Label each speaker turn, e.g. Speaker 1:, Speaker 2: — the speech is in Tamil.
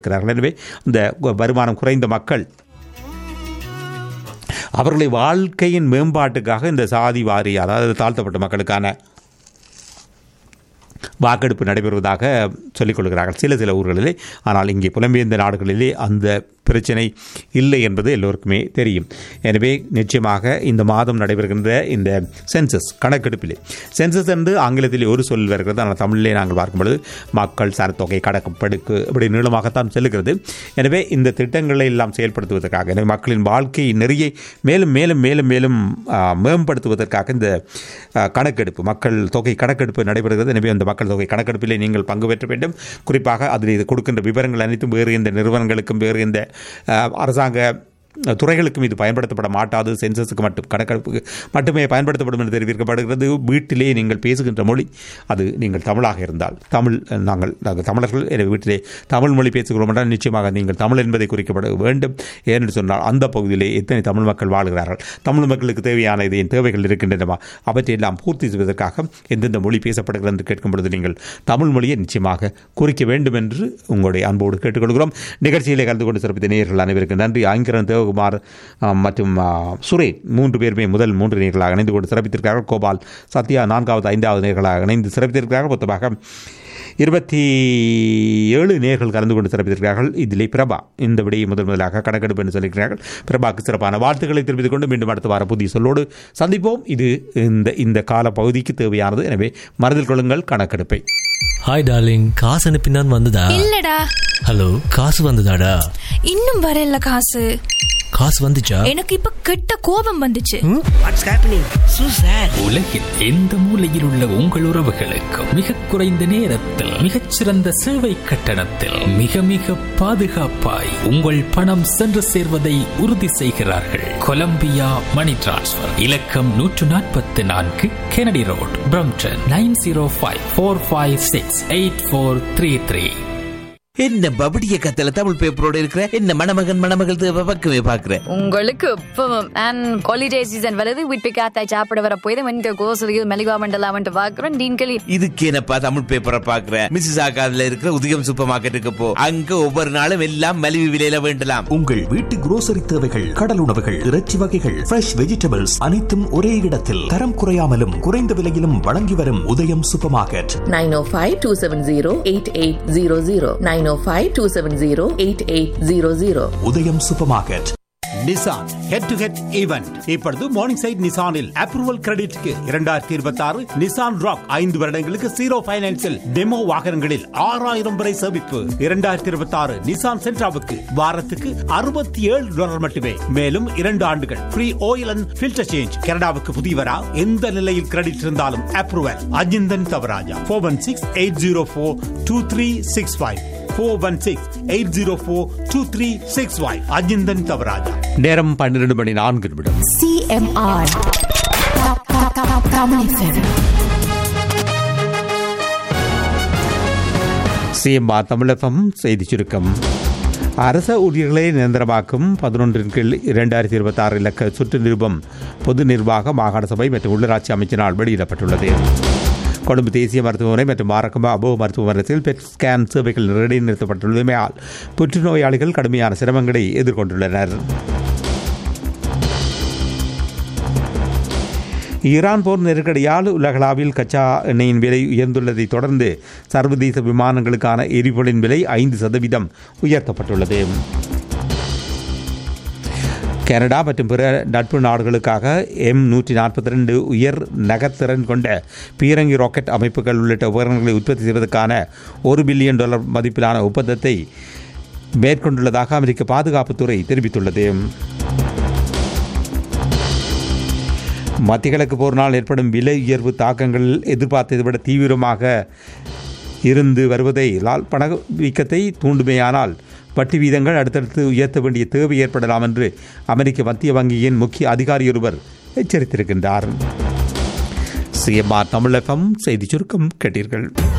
Speaker 1: இருக்கிறார்கள் எனவே இந்த வருமானம் குறைந்த மக்கள் அவர்களை வாழ்க்கையின் மேம்பாட்டுக்காக இந்த சாதி வாரி அதாவது தாழ்த்தப்பட்ட மக்களுக்கான வாக்கெடுப்பு நடைபெறுவதாக சொல்லிக் கொள்கிறார்கள் சில சில ஊர்களிலே ஆனால் இங்கே புலம்பெயர்ந்த நாடுகளிலே அந்த பிரச்சனை இல்லை என்பது எல்லோருக்குமே தெரியும் எனவே நிச்சயமாக இந்த மாதம் நடைபெறுகின்ற இந்த சென்சஸ் கணக்கெடுப்பிலே சென்சஸ் என்று ஆங்கிலத்திலே ஒரு சொல் வருகிறது ஆனால் தமிழிலே நாங்கள் பார்க்கும்பொழுது மக்கள் சனத்தொகை கணக்கெடுப்பு இப்படி நீளமாகத்தான் செல்லுகிறது எனவே இந்த திட்டங்களை எல்லாம் செயல்படுத்துவதற்காக எனவே மக்களின் வாழ்க்கை நெறியை மேலும் மேலும் மேலும் மேலும் ஆ, மேம்படுத்துவதற்காக இந்த ஆ, கணக்கெடுப்பு மக்கள் தொகை கணக்கெடுப்பு நடைபெறுகிறது எனவே அந்த மக்கள் தொகை கணக்கெடுப்பிலே நீங்கள் பங்கு பெற்ற வேண்டும் குறிப்பாக அதில் இது கொடுக்கின்ற விவரங்கள் அனைத்தும் வேறு எந்த நிறுவனங்களுக்கும் வேறு எந்த அஹ், அரசாங்க துறைகளுக்கும் இது பயன்படுத்தப்பட மாட்டாது சென்சஸுக்கு மட்டும் கணக்கெடுப்புக்கு மட்டுமே பயன்படுத்தப்படும் என்று தெரிவிக்கப்படுகிறது வீட்டிலே நீங்கள் பேசுகின்ற மொழி அது நீங்கள் தமிழாக இருந்தால் தமிழ் அஹ், நாங்கள் நாங்கள் தமிழர்கள் எனவே வீட்டிலே தமிழ் மொழி பேசுகிறோம் என்றால் நிச்சயமாக நீங்கள் தமிழ் என்பதை குறிக்கப்பட வேண்டும் ஏனென்று சொன்னால் அந்த பகுதியிலே எத்தனை தமிழ் மக்கள் வாழ்கிறார்கள் தமிழ் மக்களுக்கு தேவையான இது தேவைகள் இருக்கின்றனவா அவற்றையெல்லாம் பூர்த்தி செய்வதற்காக எந்தெந்த மொழி பேசப்படுகிறது என்று கேட்கும் பொழுது நீங்கள் தமிழ் மொழியை நிச்சயமாக குறிக்க வேண்டும் என்று உங்களுடைய அன்போடு கேட்டுக்கொள்கிறோம் நிகழ்ச்சியிலே கலந்து கொண்டு சிறப்பித்த நேயர்கள் அனைவருக்கும் நன்றி ஆங்கிரன் தேவகுமார் ஆ, மற்றும் ஆ, சுரேன் மூன்று பேருமே முதல் மூன்று நேர்களாக இணைந்து கொண்டு சிறப்பித்திருக்கிறார்கள் கோபால் சத்யா நான்காவது ஐந்தாவது நேர்களாக இணைந்து சிறப்பித்திருக்கிறார்கள் மொத்தமாக இருபத்தி ஏழு நேர்கள் கலந்து கொண்டு சிறப்பித்திருக்கிறார்கள் இதிலே பிரபா இந்த விடையை முதல் முதலாக கணக்கெடுப்பு என்று சொல்லியிருக்கிறார்கள் பிரபாக்கு சிறப்பான வாழ்த்துக்களை தெரிவித்துக் கொண்டு மீண்டும் அடுத்த வார புதிய சொல்லோடு சந்திப்போம் இது இந்த இந்த கால பகுதிக்கு தேவையானது எனவே மனதில் கொள்ளுங்கள் கணக்கெடுப்பை
Speaker 2: ஹாய் டார்லிங் காசு அனுப்பினான் வந்ததா
Speaker 3: இல்லடா
Speaker 2: ஹலோ காசு வந்ததாடா
Speaker 3: இன்னும் வரல காசு
Speaker 2: காசு வந்துச்சா
Speaker 3: எனக்கு இப்ப கெட்ட கோபம் வந்துச்சு
Speaker 4: வாட்ஸ் ஹேப்பனிங் சூ சார்
Speaker 5: உலகில் எந்த மூலையில் உள்ள உங்கள் உறவுகளுக்கும் மிக குறைந்த நேரத்தில் மிகச்சிறந்த சேவை கட்டணத்தில் மிக மிக பாதுகாப்பாய் உங்கள் பணம் சென்று சேர்வதை உறுதி செய்கிறார்கள் கொலம்பியா மணி டிரான்ஸ்ஃபர் இலக்கம் நூற்று நாற்பத்தி நான்கு Kennedy road Brampton nine zero five four five six eight four three three
Speaker 4: என்ன பபடிய கத்தல தமிழ் பேப்பரோட இருக்கிற என்ன மணமகன் மணமகள் தேவை பக்கமே பாக்குற
Speaker 6: உங்களுக்கு இப்பவும் அண்ட் ஹாலிடே சீசன் வருது வீட்டு காத்தாய் சாப்பிட வர போய் வந்து கோசலியில் மெலிகா மண்டலாம் வந்து பாக்குறோம் டீன்களி
Speaker 4: இதுக்கு என்னப்பா தமிழ் பேப்பரை பாக்குற மிஸ்ஸஸ் ஆகாதுல இருக்கிற உதயம் சூப்பர் மார்க்கெட்டுக்கு போ அங்க ஒவ்வொரு நாளும் எல்லாம் மலிவு விலையில வேண்டலாம்
Speaker 7: உங்கள் வீட்டு grocery தேவைகள் கடல் உணவுகள் இறைச்சி வகைகள் ஃப்ரெஷ் வெஜிடபிள்ஸ் அனைத்தும் ஒரே இடத்தில் தரம் குறையாமலும் குறைந்த விலையிலும் வழங்கி வரும் உதயம் super market
Speaker 8: 905-270-8800 905-270-8800
Speaker 7: Udhayam super market
Speaker 1: Nissan head to head event இப்பொழுது மார்னிங் சைட் நிசானில் அப்ரூவல் கிரெடிட்க்கு இரண்டாயிரத்தி இருபத்தி ஆறு நிசான் ராக் ஐந்து வருடங்களுக்கு ஜீரோ பைனான்சில் டெமோ வாகனங்களில் ஆறாயிரம் வரை சேமிப்பு இரண்டாயிரத்தி இருபத்தி ஆறு நிசான் சென்ட்ராவுக்கு வாரத்துக்கு அறுபத்தி ஏழு டாலர் மட்டுமே மேலும் இரண்டு ஆண்டுகள் free oil and filter change கனடாவுக்கு புதியவரா எந்த நிலையில் கிரெடிட் இருந்தாலும் approval Ajinthan Thavarajah four one six eight zero four two three six five four one six eight zero four two three six five Ajinthan Thavarajah நேரம் பன்னிரண்டு மணி நான்கு நிமிடம்
Speaker 9: CMR. Tamil FM.
Speaker 1: சிஎம்ஆர் தமிழகம் செய்தி சுருக்கம் அரச ஊழியர்களை நிரந்தரமாக்கும் பதினொன்றின் கீழ் இரண்டாயிரத்தி இருபத்தி ஆறு இலக்க சுற்று நிருபம் பொது நிர்வாக மாகாண சபை மற்றும் உள்ளாட்சி அமைச்சினால் வெளியிடப்பட்டுள்ளது கொழும்பு தேசிய மருத்துவமனை மற்றும் மாரக்கம்பா அபோ மருத்துவமனையில் பெட் ஸ்கேன் சேவைகள் இடைநிறுத்தப்பட்டுள்ளமையால் புற்றுநோயாளிகள் கடுமையான சிரமங்களை எதிர்கொண்டுள்ளனர் ஈரான் போர் நெருக்கடியால் உலகளாவில் கச்சா எண்ணெயின் விலை உயர்ந்துள்ளதை தொடர்ந்து சர்வதேச விமானங்களுக்கான எரிபொருளின் விலை ஐந்து சதவீதம் உயர்த்தப்பட்டுள்ளது கனடா மற்றும் பிற நட்பு நாடுகளுக்காக எம் நூற்றி நாற்பத்தி ரெண்டு உயர் நகர்த்திறன் கொண்ட பீரங்கி ராக்கெட் அமைப்புகள் உள்ளிட்ட உபகரணங்களை உற்பத்தி செய்வதற்கான ஒரு பில்லியன் டாலர் மதிப்பிலான ஒப்பந்தத்தை மேற்கொண்டுள்ளதாக அமெரிக்க பாதுகாப்புத்துறை தெரிவித்துள்ளது மத்திய கிழக்கு போரினால் ஏற்படும் விலை உயர்வு தாக்கங்கள் எதிர்பார்த்ததை விட தீவிரமாக இருந்து வருவதை லால் பணவீக்கத்தை தூண்டுமேயானால் வட்டி வீதங்கள் அடுத்தடுத்து உயர்த்த வேண்டிய தேவை ஏற்படலாம் என்று அமெரிக்க மத்திய வங்கியின் முக்கிய அதிகாரி ஒருவர் எச்சரித்திருக்கின்றார் சிஎம்ஆர் தமிழகம் செய்தி சுருக்கம் கேட்டீர்கள்